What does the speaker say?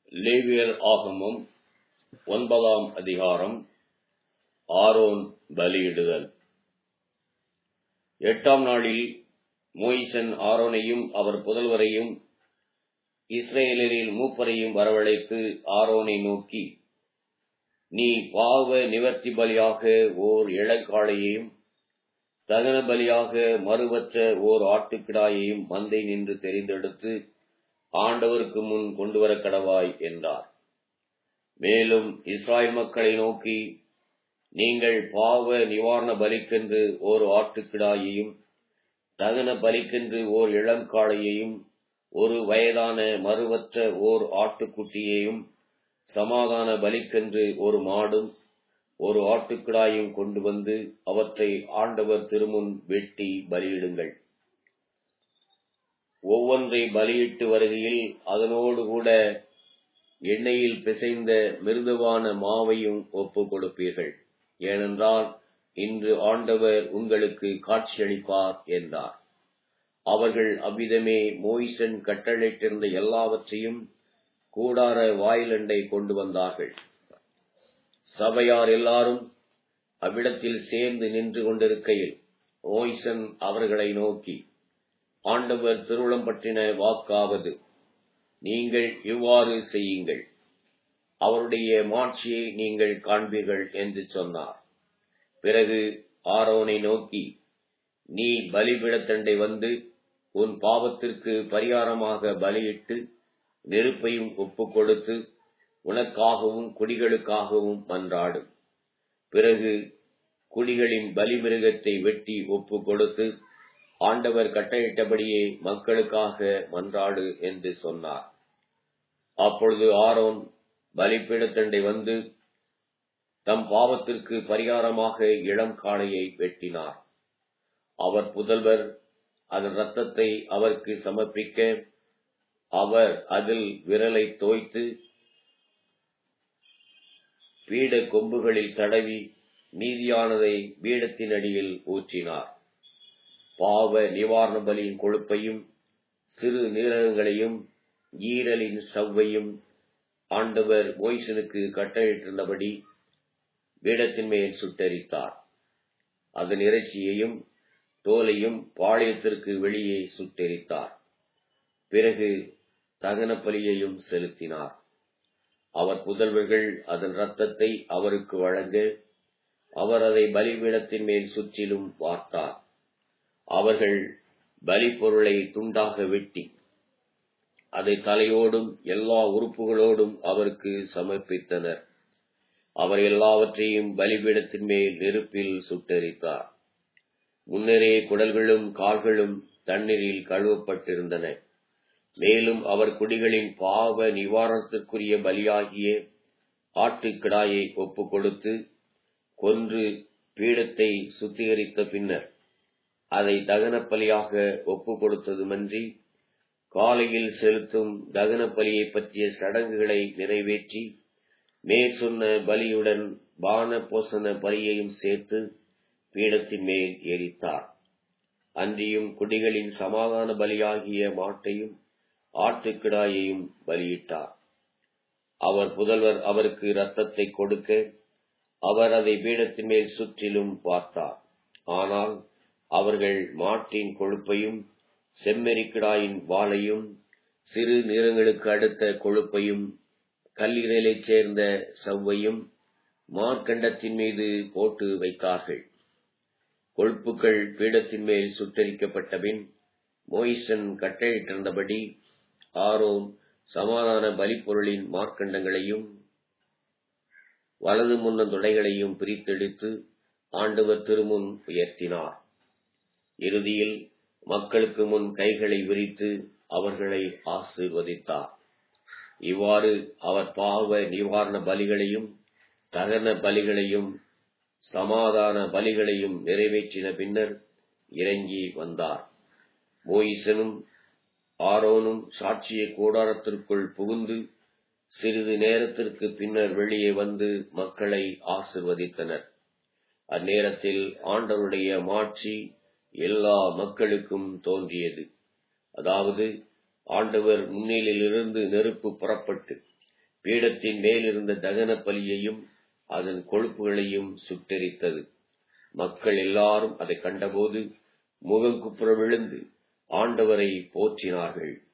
லேவியர் ஆகமம் ஒன்பதாம் அதிகாரம் ஆரோன் பலியிடுதல் எட்டாம் நாளில் மோயிசன் ஆரோனையும் அவர் புதல்வரையும் இஸ்ரேலரில் மூப்பரையும் வரவழைத்து ஆரோனை நோக்கி நீ பாவ நிவர்த்தி பலியாக ஓர் இளக்காளையையும் தகன பலியாக மறுவற்ற ஓர் ஆட்டுக்கிடாயையும் மந்தை நின்று தெரிந்தெடுத்து ஆண்டவருக்கு முன் கொண்டு வர கடவாய் என்றார் மேலும் இஸ்ராயல் மக்களை நோக்கி நீங்கள் பாவ நிவாரண பலிக்கென்று ஓர் ஆட்டுக்கிடாயையும் தகன பலிக்கென்று ஓர் இளங்காளையையும் ஒரு வயதான மறுவற்ற ஓர் ஆட்டுக்குட்டியையும் சமாதான பலிக்கென்று ஒரு மாடும் ஒரு ஆட்டுக்கிடாயும் கொண்டு வந்து அவற்றை ஆண்டவர் திருமுன் வெட்டி பலியிடுங்கள் ஒவ்வொன்றை பலியிட்டு வருகையில் அதனோடு கூட எண்ணெயில் பிசைந்த மிருதுவான மாவையும் ஒப்பு கொடுப்பீர்கள் ஏனென்றால் இன்று ஆண்டவர் உங்களுக்கு காட்சியளிப்பார் என்றார் அவர்கள் அவ்விதமே மோய்சன் கட்டளையிட்டிருந்த எல்லாவற்றையும் கூடார வாயிலண்டை கொண்டு வந்தார்கள் சபையார் எல்லாரும் அவ்விடத்தில் சேர்ந்து நின்று கொண்டிருக்கையில் மோய்சன் அவர்களை நோக்கி ஆண்டவர் திருவுளம் பற்றின வாக்காவது நீங்கள் இவ்வாறு செய்யுங்கள் அவருடைய மாட்சியை நீங்கள் காண்பீர்கள் என்று சொன்னார் பிறகு ஆரோனை நோக்கி நீ பலிபிடத்தண்டை வந்து உன் பாவத்திற்கு பரிகாரமாக பலியிட்டு நெருப்பையும் ஒப்பு கொடுத்து உனக்காகவும் குடிகளுக்காகவும் மன்றாடு பிறகு குடிகளின் பலிமிருகத்தை வெட்டி ஒப்பு கொடுத்து ஆண்டவர் கட்டளையிட்டபடியே மக்களுக்காக மன்றாடு என்று சொன்னார் அப்பொழுது ஆரோன் பலிப்பீடத்தண்டை வந்து தம் பாவத்திற்கு பரிகாரமாக இளம் காளையை வெட்டினார் அவர் புதல்வர் அதன் ரத்தத்தை அவருக்கு சமர்ப்பிக்க அவர் அதில் விரலை தோய்த்து பீட கொம்புகளில் தடவி மீதியானதை பீடத்தின் அடியில் ஊற்றினார் பாவ நிவாரண பலியின் கொழுப்பையும் சிறு நீரகங்களையும் ஈரலின் சவ்வையும் ஆண்டவர் மோய்சனுக்கு கட்டளையிட்டிருந்தபடி பீடத்தின் மேல் சுட்டரித்தார் அதன் இறைச்சியையும் தோலையும் பாளையத்திற்கு வெளியே சுட்டெரித்தார் பிறகு தகன பலியையும் செலுத்தினார் அவர் புதல்வர்கள் அதன் ரத்தத்தை அவருக்கு வழங்க அவர் அதை பலிபீடத்தின் மேல் சுற்றிலும் வார்த்தார் அவர்கள் பலி பொருளை துண்டாக வெட்டி அதை தலையோடும் எல்லா உறுப்புகளோடும் அவருக்கு சமர்ப்பித்தனர் அவர் எல்லாவற்றையும் பலிபீடத்தின் மேல் நெருப்பில் சுட்டெரித்தார் முன்னரே குடல்களும் கால்களும் தண்ணீரில் கழுவப்பட்டிருந்தன மேலும் அவர் குடிகளின் பாவ நிவாரணத்திற்குரிய பலியாகிய ஆட்டுக்கிடாயை ஒப்பு கொடுத்து கொன்று பீடத்தை சுத்திகரித்த பின்னர் அதை தகன பலியாக ஒப்பு கொடுத்ததுமன்றி காலையில் செலுத்தும் தகன பலியை பற்றிய சடங்குகளை நிறைவேற்றி மேற் சொன்ன பலியுடன் பான போசன பலியையும் சேர்த்து பீடத்தின் மேல் எரித்தார் அன்றியும் குடிகளின் சமாதான பலியாகிய மாட்டையும் ஆட்டுக்கிடாயையும் பலியிட்டார் அவர் புதல்வர் அவருக்கு இரத்தத்தை கொடுக்க அவர் அதை பீடத்தின் மேல் சுற்றிலும் பார்த்தார் ஆனால் அவர்கள் மாட்டின் கொழுப்பையும் செம்மெறிக்கிடாயின் வாளையும் சிறு நிறங்களுக்கு அடுத்த கொழுப்பையும் கல்லீரலைச் சேர்ந்த சவ்வையும் மார்க்கண்டத்தின் மீது போட்டு வைத்தார்கள் கொழுப்புகள் பீடத்தின் மேல் சுட்டரிக்கப்பட்ட பின் மோயிசன் கட்டளையிட்டிருந்தபடி ஆரோன் சமாதான பலிப்பொருளின் மார்க்கண்டங்களையும் வலது முன்னந்துடைகளையும் பிரித்தெடுத்து ஆண்டவர் திருமுன் உயர்த்தினார் இறுதியில் மக்களுக்கு முன் கைகளை விரித்து அவர்களை ஆசீர்வதித்தார் இவ்வாறு அவர் பாவ நிவாரண பலிகளையும் தகன பலிகளையும் சமாதான பலிகளையும் நிறைவேற்றின பின்னர் இறங்கி வந்தார் மோயிசனும் ஆரோனும் சாட்சிய கூடாரத்திற்குள் புகுந்து சிறிது நேரத்திற்கு பின்னர் வெளியே வந்து மக்களை ஆசிர்வதித்தனர் அந்நேரத்தில் ஆண்டவருடைய மாட்சி எல்லா மக்களுக்கும் தோன்றியது அதாவது ஆண்டவர் முன்னிலிருந்து நெருப்பு புறப்பட்டு பீடத்தின் மேல் இருந்த தகன பலியையும் அதன் கொழுப்புகளையும் சுட்டெரித்தது மக்கள் எல்லாரும் அதை கண்டபோது முகங்குப்புற விழுந்து ஆண்டவரை போற்றினார்கள்